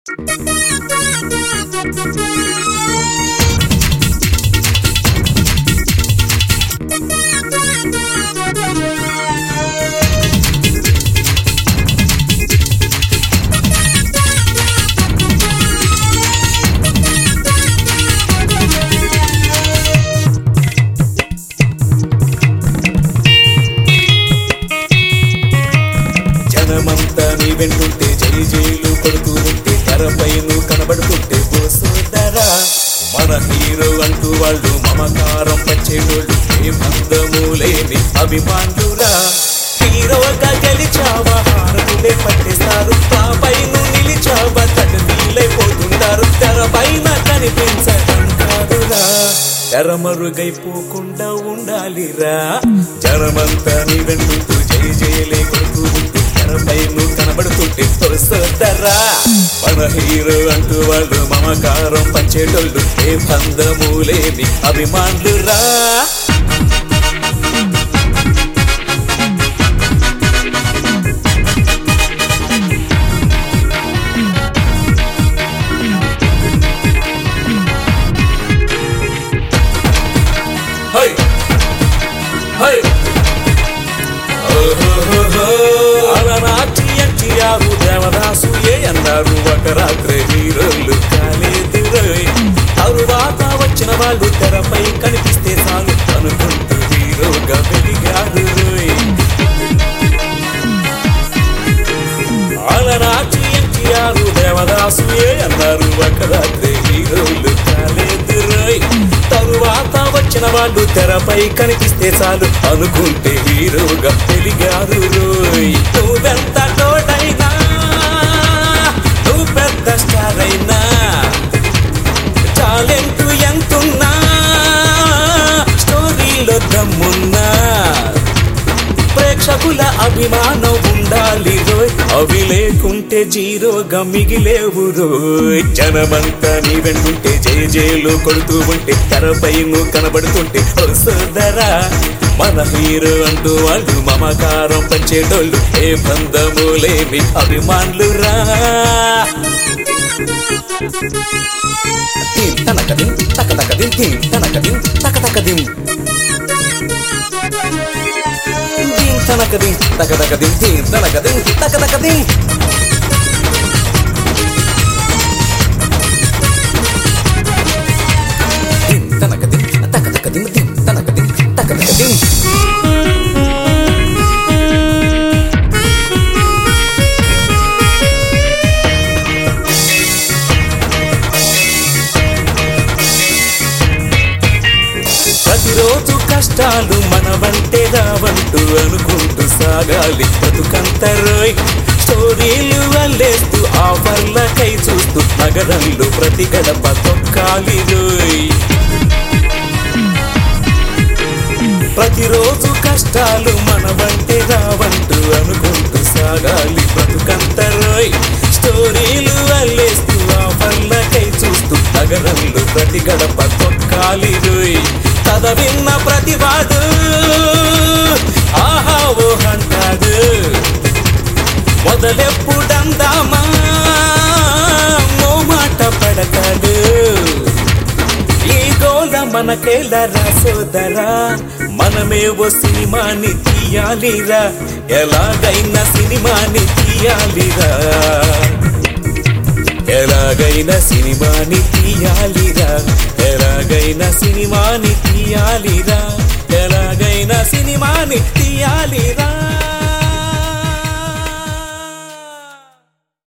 జనమంతా నీ వెంటుంటే జై జైలు కొడుతూ ఉంటే తెరపై నువ్వు కనబడుతుంటే ఓ సోదరా మన హీరో అంటూ వాళ్ళు మమకారం పచ్చేటోళ్ళు ఏ బంధము లేని అభిమానురా హీరోగా గెలిచావా హారతులే పట్టేస్తారు తాపై నువ్వు నిలిచావా తటనీలైపోతుంటారు తెరపైన కనిపించడం కాదురా తెరమరుగైపోకుండా ఉండాలిరా జనమంతా నీ వెంటుంటూ జై జయలే కొడుతూ ఉంటే తెరపై నువ్వు కనబడుతుంటే తోసొద్దరా మన హీరో అంటూ వాళ్ళు మమకారం పంచేటోళ్ళు ఏ బంధము లేని అభిమానులురా హై హై అలనాటి ఎన్టీఆర్ దేవదాసు ఏ అన్నారు ఒక రాత్రి హీరోలు కాలేదురోయ్ తరువాత వచ్చిన వాళ్ళు తెరపై కనిపిస్తే చాలు అనుకుంటూ హీరోగా పెరిగారు రోయ్ అలనాటి ఎన్టీఆర్ దేవదాసు ఏ అన్నారు ఒక రాత్రి హీరోలు కాలేదురోయ్ తరువాత వచ్చిన వాళ్ళు తెరపై కనిపిస్తే చాలు అనుకుంటే హీరోగా పెరిగారు రోయ్ నువ్వెంత తోడైనా నువ్వు పెద్ద స్టార్ అయినా టాలెంట్ ఎంతున్నా స్టోరీలో దమ్మున్నా ప్రేక్షకుల అభిమానం ఉండాలి రోయ్ అవి లేకుంటే జీరోగా మిగిలేవు రోయ్ జనమంతా నీ వెంటుంటే జై జైలు కొడుతూ ఉంటే తెరపై నువ్వు కనబడుతుంటే ఓ సోదరా మన హీరో అంటూ వాళ్ళు మమకారం పంచేటోళ్ళు ఏ బంధము లేని అభిమానులురా టీం తనకదిం తక తకదిం టీం తనకదిం తక తకదిం టీం తనకదిం తక తకదిం టీం తనకదిం తక తకదిం టీం తనకదిం తక తకదిం టీం తనకదిం తక తకదిం ప్రతిరోజు కష్టాలు మనవంటే రావంటూ అనుకుంటూ సాగాలి బతుకంతరోయ్ స్టోరీలు వల్లేస్తూ ఆఫర్లకై చూస్తూ నగరంలో ప్రతి గడప తొక్కాలి రోయ్ ప్రతిరోజు కష్టాలు మనవంటే రావంటూ అనుకుంటూ సాగాలి బ్రతుకంతరోయ్ స్టోరీలు వల్లేస్తూ ఆఫర్లకై చూస్తూ నగరంలో ప్రతి గడప తొక్కాలి రోయ్ కథ విన్న ప్రతివాడు ఆహా ఓ అంటాడు మొదలెప్పుడందామా ఓ మాట పడతాడు ఈ గోల మనకేలరా సోదరా మనమే ఓ సినిమాని తీయాలిరా ఎలాగైనా సినిమాని తీయాలిరా ఎలాగైనా సినిమాని తీయాలిరా ఎలాగైనా సినిమాని తీయాలిరా ఎలాగైనా సినిమాని తీయాలిరా